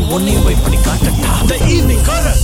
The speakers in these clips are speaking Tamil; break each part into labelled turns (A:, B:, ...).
A: உன்னையும் போய் பண்ணி காட்டட்டா த ஈவினிங் காரக்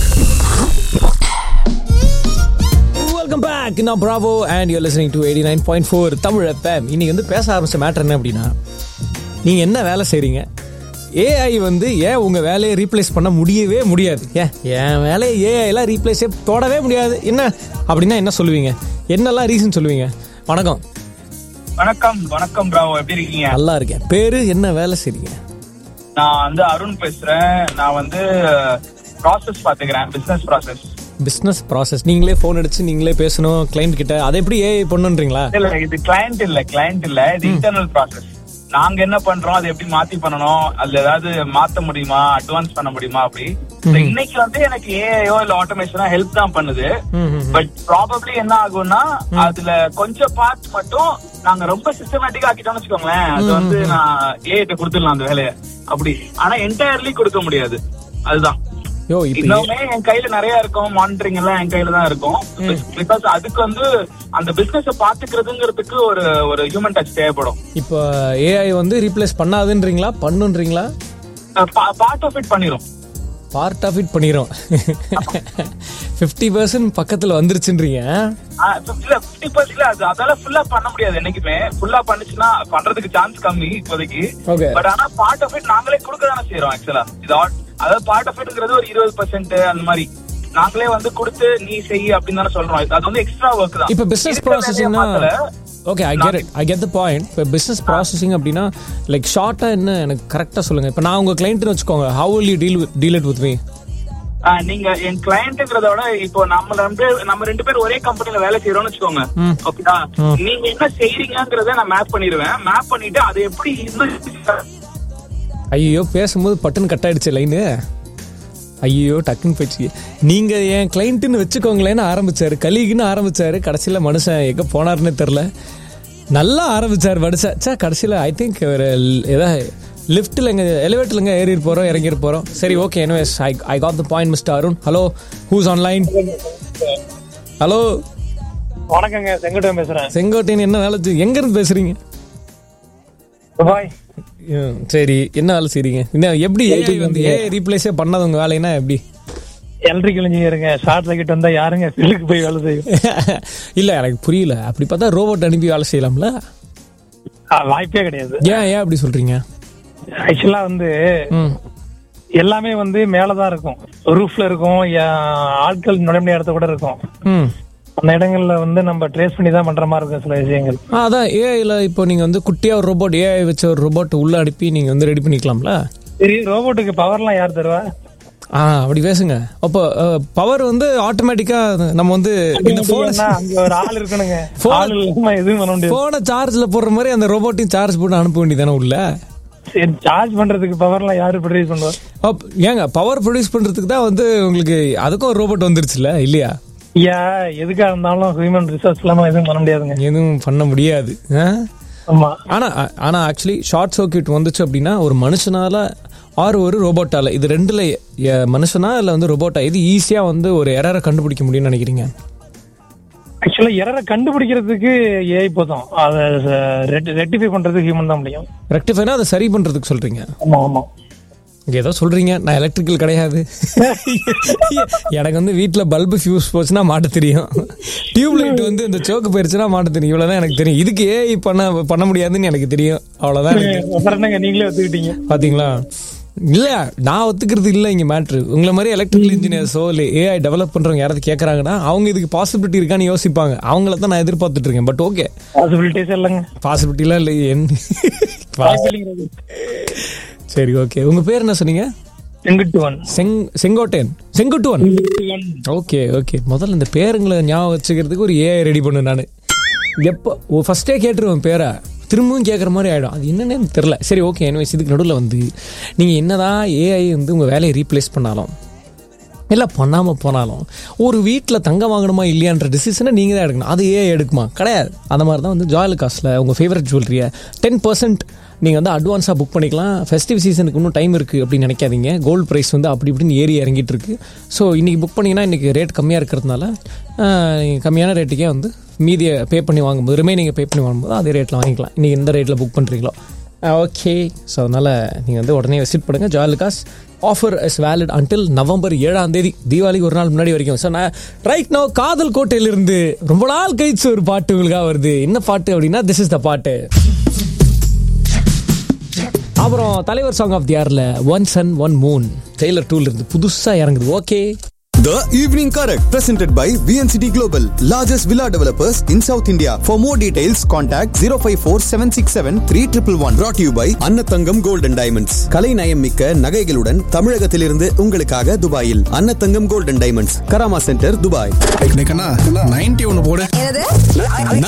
B: வெல்கம் பேக் நான் Bravo and you listening to eighty nine point four Tamil FM இன்னைக்கு வந்து பேச ஆரம்பிச்ச மேட்டர் என்ன அப்படின்னா நீங்கள் என்ன வேலை செய்கிறீங்க ஏஐ வந்து ஏன் உங்கள் வேலையை ரீப்ளேஸ் பண்ண முடியவே முடியாது ஏன் என் வேலையை ஏஐலாம் ரீப்ளேஸே தொடவே முடியாது என்ன அப்படின்னா என்ன சொல்லுவீங்க என்னெல்லாம் ரீசன் சொல்லுவீங்க வணக்கம்
C: வணக்கம் வணக்கம் பிராவோ எப்படி இருக்கீங்க
B: நல்லா இருக்கேன் பேரு என்ன வேலை செய்றீங்க
C: நான் வந்து அருண் பேசுறேன் நான் வந்து ப்ராசஸ் பாத்துக்கிறேன் பிசினஸ் ப்ராசஸ்
B: பிஸ்னஸ் ப்ராசஸ் நீங்களே ஃபோன் அடிச்சு நீங்களே பேசணும் கிளைண்ட் கிட்ட அதை எப்படி ஏஐ பண்ணுன்றீங்களா
C: இல்ல இது கிளையண்ட் இல்ல கிளையண்ட் இல்ல இது இன்டர்னல் ப்ராசஸ் நாங்க என்ன பண்றோம் அதை எப்படி மாத்தி பண்ணணும் அதுல ஏதாவது மாத்த முடியுமா அட்வான்ஸ் பண்ண முடியுமா அப்படி So, இன்னைக்கு வந்து எனக்கு ஏஐயோ இல்ல ஆட்டோமேஷனோ ஹெல்ப் தான் பண்ணுது பட் ப்ராபப்ளி என்ன ஆகும்னா அதுல கொஞ்சம் பார்ட் மட்டும் நாங்க ரொம்ப சிஸ்டமேட்டிக்கா ஆக்கிட்டோம்னு வச்சுக்கோங்களேன் அது வந்து நான் ஏஐட்ட கொடுத்துடலாம் அந்த வேலையை அப்படி ஆனா என்டையர்லி கொடுக்க முடியாது அதுதான்
B: யோ இப்போ
C: இன்னுமே என் கையில நிறைய இருக்கும் மானிட்டரிங் எல்லாம் என் கையில தான் இருக்கும் பிகாஸ் அதுக்கு வந்து அந்த பிசினஸ் பாத்துக்கிறதுங்கிறதுக்கு ஒரு ஒரு ஹியூமன் டச் தேவைப்படும்
B: இப்போ ஏஐ வந்து ரீப்ளேஸ் பண்ணாதுன்றீங்களா பண்ணுன்றீங்களா
C: பார்ட் ஆஃப் இட் பண்ணிரும்
B: பார்ட் ஆஃப் இட் பண்ணிடும் ஃபிஃப்டி பர்சன்ட் பக்கத்தில் வந்துருச்சுன்றீங்க
C: ஆஹ் இல்ல பிப்டி பர்சன்ட் அது அதால ஃபுல்லா பண்ண முடியாது என்னைக்குமே ஃபுல்லா பண்ணுச்சுன்னா பண்றதுக்கு சான்ஸ் கம்மி இப்போதைக்கு
B: Okay.
C: பட் ஆனா பார்ட் ஆஃப் இட் நாங்களே கொடுக்க தானே செய்யறோம் ஆக்சுவலா இது all- அதாவது பார்ட் ஆஃப் இட்ங்கிறது ஒரு இருபது பர்சன்ட் அந்த மாதிரி நாங்களே வந்து கொடுத்து நீ செய் அப்படின்னு தானே சொல்றோம் அது வந்து எக்ஸ்ட்ரா ஒர்க் தான்
B: இப்போ பிஸ்னஸ்
C: இருக்கிற வேலையை
B: ப்ராசஸிங்னா
C: மாத்தல.
B: Okay I get it I get the point இப்போ பிஸ்னஸ் ப்ராசஸிங் அப்படின்னா லைக் ஷார்ட்டாக என்ன எனக்கு கரெக்டாக சொல்லுங்கள் இப்போ நான் உங்கள் கிளைண்ட்னு வச்சுக்கோங்க how will you deal deal it with me
C: ah, நீங்க என் கிளையண்ட்ங்கிறத விட இப்போ நம்ம ரெண்டு நம்ம ரெண்டு பேரும் ஒரே கம்பெனில வேலை செய்யறோம்னு வச்சுக்கோங்க ஓகேடா நீங்க என்ன செய்றீங்கங்கறத நான் மேப் பண்ணிடுவேன் மேப் பண்ணிட்டு அதை எப்படி இன்னும்
B: ஐயோ பேசும்போது பட்டுன்னு கட் ஆயிடுச்சு லைனு ஐயோ டக்குன்னு போயிடுச்சு நீங்க என் கிளைண்ட்டுன்னு வச்சுக்கோங்களேன்னு ஆரம்பிச்சாரு கலீகுன்னு ஆரம்பிச்சாரு கடைசியில மனுஷன் எங்க போனாருன்னே தெரில நல்லா ஆரம்பிச்சாரு மனுஷன் சே கடைசியில ஐ திங்க் ஒரு ஏதாவது லிஃப்ட்டில் எங்க எலிவேட்டர்ல எங்க ஏறி போறோம் இறங்கி போறோம் சரி okay anyways I I got the point mister Arun hello who's online hello
D: வணக்கங்க செங்கோட்டையன் பேசுறேன்
B: செங்கோட்டையன் என்ன வேலை செய்- எங்க இருந்து பேசுறீங்க
D: துபாய்
B: ம், சரி என்ன வேலை செய்றீங்க என்ன எப்படி ஏஐ வந்து ஏஐ ரீப்ளேஸே பண்ணாத உங்க வேலை என்ன எப்படி
D: எலக்ட்ரிக்கல் இன்ஜினியருங்க ஷார்ட் சர்க்கிட் வந்தா யாருங்க ஃபீல்டுக்கு போய் வேலை செய்யும்
B: இல்ல எனக்கு புரியல அப்படி பார்த்தா ரோபோட் அனுப்பி வேலை செய்யலாம்ல
D: ஆ, வாய்ப்பே கிடையாது
B: ஏன் ஏன் அப்படி சொல்றீங்க
D: ஆக்சுவலா வந்து
B: ம்
D: எல்லாமே வந்து மேலதான் இருக்கும் ரூஃப்ல இருக்கும் யா- ஆட்கள் நுழைய முடியாத இடத்த கூட இருக்கும்
B: ம்
D: அந்த இடங்கள்ல வந்து நம்ம ட்ரேஸ் பண்ணி தான் பண்ற மாதிரி இருக்கும் சில விஷயங்கள்
B: ஆ, அதான் ஏஐல இப்போ நீங்க வந்து குட்டியா ஒரு ரோபோட் ஏஐ வச்ச ஒரு ரோபோட் உள்ள அனுப்பி நீங்க வந்து ரெடி பண்ணிக்கலாம்ல
D: சரி ரோபோட்டுக்கு பவர்லாம் யார் தருவா
B: ஆ அப்படி பேசுங்க அப்போ பவர் வந்து ஆட்டோமேட்டிக்கா நம்ம வந்து இந்த போன
D: ஏன்னா, அங்க ஒரு ஆள் இருக்கணுங்க
B: Phone-
D: ஆள் இல்லாம எதுவும் பண்ண முடியாது
B: போனை சார்ஜ்ல போடுற மாதிரி அந்த ரோபோட்டையும் சார்ஜ் போட்டு அனுப்ப வேண்டியதானே உள்ள
D: சரி சார்ஜ் பண்றதுக்கு பவர்லாம் யாரு ப்ரொடியூஸ் பண்ணுவா
B: அப், ஏங்க பவர் ப்ரொடியூஸ் பண்றதுக்கு தான் வந்து உங்களுக்கு அதுக்கும் ஒரு ரோபோட் வந்துருச்சுல இல்லையா
D: ஐயா எதுக்கா இருந்தாலும் ஹியூமன் ரிசோர்ஸ் இல்லாம எதுவும் பண்ண முடியாதுங்க
B: எதுவும் பண்ண முடியாது ஆ?
D: ஆமா
B: ஆனா ஆனா ஆக்சுவலி ஷார்ட் சர்க்யூட் வந்துச்சு அப்படின்னா ஒரு மனுஷனால ஆறு ஒரு ரோபோட்டால இது ரெண்டுல எ- மனுஷனா இல்ல வந்து ரோபோட்டா இது ஈஸியா வந்து ஒரு எரரை கண்டுபிடிக்க முடியும்னு நினைக்கிறீங்க
D: ஆக்சுவலா எரரை கண்டுபிடிக்கிறதுக்கு ஏஐ போதும் அதை ரெக்டிஃபை பண்றதுக்கு ஹியூமன் தான் முடியும்
B: ரெக்டிஃபைனா அதை சரி பண்றதுக்கு சொல்றீங்க
D: ஆமா ஆமா
B: இங்க ஏதோ சொல்றீங்க நான் எலக்ட்ரிக்கல் கிடையாது எனக்கு வந்து வீட்ல பல்பு ஃபியூஸ் போச்சுன்னா மாட்ட தெரியும் டியூப் லைட் வந்து இந்த சோக்கு போயிருச்சுன்னா மாட்ட தெரியும் இவ்வளவுதான் எனக்கு தெரியும் இதுக்கு ஏஐ பண்ண பண்ண முடியாதுன்னு எனக்கு தெரியும் அவ்வளவுதான் எனக்கு
D: அப்புறம் என்னங்க நீங்களே ஒத்துக்கிட்டீங்க
B: பாத்தீங்களா இல்ல நான் ஒத்துக்கிறது இல்ல இங்க மேட்ரு உங்களை மாதிரி எலக்ட்ரிக்கல் இன்ஜினியர்ஸோ இல்ல ஏஐ டெவலப் பண்றவங்க யாராவது கேக்குறாங்கன்னா அவங்க இதுக்கு பாசிபிலிட்டி இருக்கான்னு யோசிப்பாங்க அவங்கள தான் நான் எதிர்பார்த்துட்டு இருக்கேன் பட் ஓகே
D: பாசிபிலிட்டிஸ் இல்லைங்க
B: பாசிபிலிட்டிலாம் இல்லை என்ன சரி ஓகே உங்க பேர் என்ன சொன்னீங்க
D: செங்குட்டு ஒன்
B: செங் செங்கோட்டையன் செங்குட்டுவன் ஓகே ஓகே முதல்ல இந்த பேருங்களை ஞாபகம் வச்சுக்கிறதுக்கு ஒரு ஏஐ ரெடி பண்ணு நான் எப்போ ஃபர்ஸ்டே கேட்டுருவேன் பேரை திரும்பவும் கேட்குற மாதிரி ஆகிடும் அது என்னன்னு எனக்கு தெரில சரி ஓகே எனிவேஸ் இதுக்கு நடுவில் வந்து நீங்கள் என்னதான் ஏஐ வந்து உங்கள் வேலையை ரீப்ளேஸ் பண்ணாலும் இல்லை பண்ணாமல் போனாலும் ஒரு வீட்டில் தங்க வாங்கணுமா இல்லையான்ற டிசிஷனை நீங்கள் தான் எடுக்கணும் அது ஏஐ எடுக்குமா கிடையாது அந்த மாதிரி தான் வந்து ஜாயல் காஸ்ட்டில் உங்கள் ஃபேவரட் ஜுவல்லரியை டென் பர்சன்ட் நீங்கள் வந்து அட்வான்ஸாக புக் பண்ணிக்கலாம் ஃபெஸ்டிவ் சீசனுக்கு இன்னும் டைம் இருக்குது அப்படின்னு நினைக்காதீங்க கோல்டு ப்ரைஸ் வந்து அப்படி இப்படின்னு ஏறி இறங்கிட்டு இருக்கு ஸோ இன்றைக்கி புக் பண்ணிங்கன்னா இன்றைக்கி ரேட் கம்மியாக இருக்கிறதுனால நீங்கள் கம்மியான ரேட்டுக்கே வந்து மீதியை பே பண்ணி வாங்கும்போது ரிமைனிங்கை பே பண்ணி வாங்கும்போது அதே ரேட்டில் வாங்கிக்கலாம் இன்றைக்கி எந்த ரேட்டில் புக் பண்ணுறீங்களோ ஓகே ஸோ அதனால் நீங்கள் வந்து உடனே விசிட் பண்ணுங்கள் Joyalukkas offer is valid until November ஏழாம் தேதி தீபாவளிக்கு ஒரு நாள் முன்னாடி வரைக்கும் ஸோ நான் ரைட் நோ காதல் கோட்டையிலிருந்து ரொம்ப நாள் கழிச்சு ஒரு பாட்டு உங்களுக்காக வருது என்ன பாட்டு அப்படின்னா திஸ் இஸ் த பாட்டு அப்புறம் தலைவர் சாங் ஆஃப் தி இயர்ல ஒன் சன் ஒன் மூன் டெய்லர் டூல இருந்து புதுசா இறங்குது okay
E: The Evening Correct, presented by VNCT Global, largest villa developers in South India. For more details, contact 054 767 3111. Brought to you by Annathangam Gold and Diamonds. கலை நயம் மிக்க நகைகளுடன் தமிழகத்திலிருந்து உங்களுக்காக துபாயில் Annathangam Gold and Diamonds, Karama Centre, Dubai.
A: Ninety ஒன்னு போடு
F: என்னது